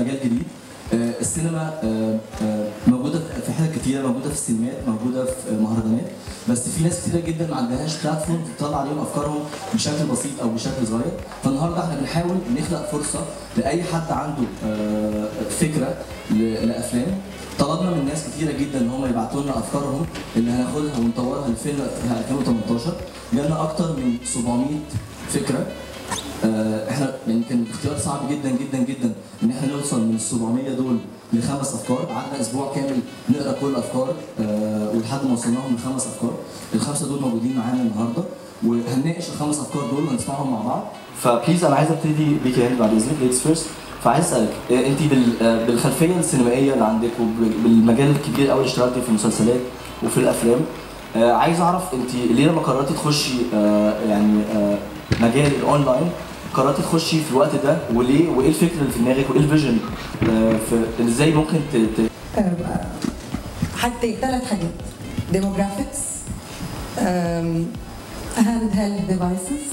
مجال جديد آه، السينما آه، آه، موجوده في حتت كتيره موجوده في السينمات موجوده في مهرجانات بس في ناس كتيره جدا ما عندهاش بلاتفورم تطلع عليهم افكارهم بشكل بسيط او بشكل صغير فالنهارده احنا بنحاول نخلق فرصه لاي حد عنده آه، فكره ل- لافلام طلبنا من ناس كتيره جدا ان هم يبعتوا لنا افكارهم اللي هناخدها ونطورها لفيلم 2018 جالنا اكتر من 700 فكره آه، احنا يعني كان الاختيار صعب جدا جدا جدا ان احنا نوصل من ال 700 دول لخمس افكار قعدنا اسبوع كامل نقرا كل الافكار آه، ولحد ما وصلناهم لخمس افكار الخمسه دول موجودين معانا النهارده وهنناقش الخمس افكار دول وهنسمعهم مع بعض فبليز انا عايز ابتدي بيك هند بعد اذنك ليدز فيرست فعايز اسالك آه، انت بال- آه، بالخلفيه السينمائيه اللي عندك وبالمجال الكبير قوي اللي اشتغلتي في المسلسلات وفي الافلام آه، عايز اعرف انت ليه لما قررتي تخشي آه، يعني آه، مجال الاونلاين قررتي تخشي في الوقت ده وليه وايه الفكره اللي في دماغك وايه الفيجن آه، في ازاي ممكن ت... ت... حاجتين ثلاث حاجات ديموغرافيكس هاند هيلد ديفايسز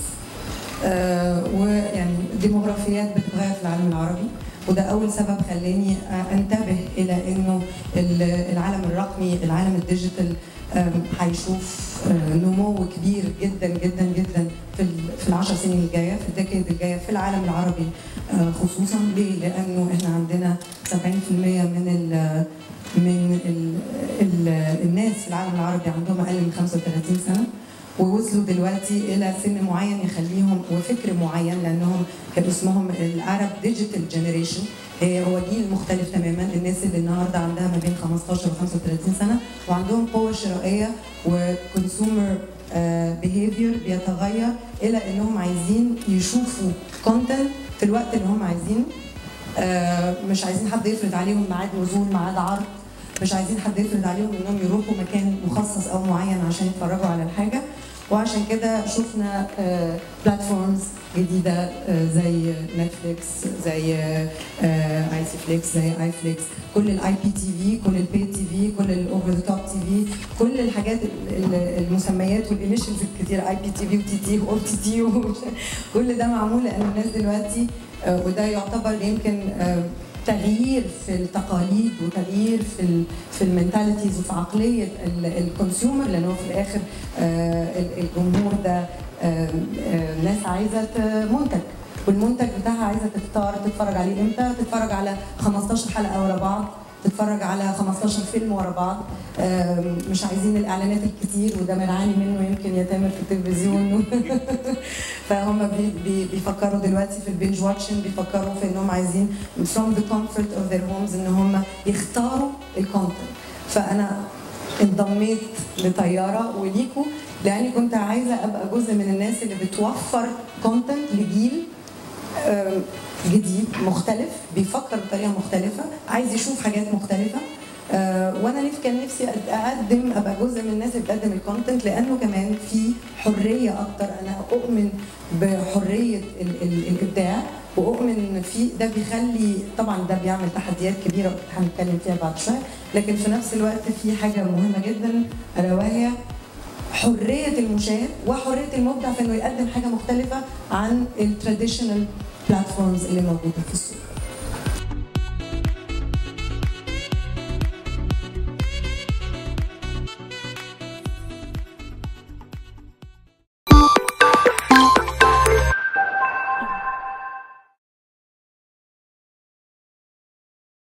ويعني ديموغرافيات بتتغير في العالم العربي وده اول سبب خلاني آه، انتبه الى انه ال- العالم الرقمي العالم الديجيتال آم، هيشوف آه، نمو كبير جدا جدا جدا في ال- في العشر سنين الجايه في الديكيد الجايه في العالم العربي آه، خصوصا ليه؟ لانه احنا عندنا 70% من ال من ال ال الناس في العالم العربي عندهم اقل من 35 سنه ووصلوا دلوقتي الى سن معين يخليهم وفكر معين لانهم كان اسمهم العرب ديجيتال جنريشن هو جيل مختلف تماما الناس اللي النهارده عندها ما بين 15 و 35 سنه وعندهم قوه شرائيه وكونسيومر بيهيفير بيتغير الى انهم عايزين يشوفوا كونتنت في الوقت اللي هم عايزينه آه، مش عايزين حد يفرض عليهم ميعاد نزول ميعاد عرض مش عايزين حد يفرض عليهم انهم يروحوا مكان مخصص او معين عشان يتفرجوا على الحاجه وعشان كده شفنا بلاتفورمز جديده آه، زي نتفليكس زي اي سي فليكس زي اي فليكس كل الاي بي تي في كل البي تي في كل الاوفر ذا توب تي في كل الحاجات ال- ال- المسميات والانيشلز الكتير اي بي تي في وتي تي واو تي تي كل ده معمول لان الناس دلوقتي آه، وده يعتبر يمكن آه، تغيير في التقاليد وتغيير في ال في المنتاليتيز وفي عقليه الكونسيومر لان هو في الاخر آه، ال- الجمهور ده آه، آه، ناس عايزه ت- منتج والمنتج بتاعها عايزه تختار تتفرج عليه امتى تتفرج على 15 حلقه ورا بعض تتفرج على 15 فيلم ورا بعض آم، مش عايزين الاعلانات الكتير وده بنعاني منه يمكن يا تامر في التلفزيون فهم بي بي بيفكروا دلوقتي في البنج واتشنج بيفكروا في انهم عايزين from the comfort of their homes ان هم يختاروا الكونتنت فانا انضميت لطياره وليكو لاني كنت عايزه ابقى جزء من الناس اللي بتوفر كونتنت لجيل آم، جديد مختلف بيفكر بطريقه مختلفه عايز يشوف حاجات مختلفه آه، وانا نفسي كان نفسي اقدم ابقى جزء من الناس اللي بتقدم الكونتنت لانه كمان في حريه اكتر انا اؤمن بحريه ال- ال- الابداع واؤمن في ده بيخلي طبعا ده بيعمل تحديات كبيره هنتكلم فيها بعد شويه لكن في نفس الوقت في حاجه مهمه جدا الا وهي حريه المشاهد وحريه المبدع في انه يقدم حاجه مختلفه عن التراديشنال بلاتفورمز اللي موجوده في السوق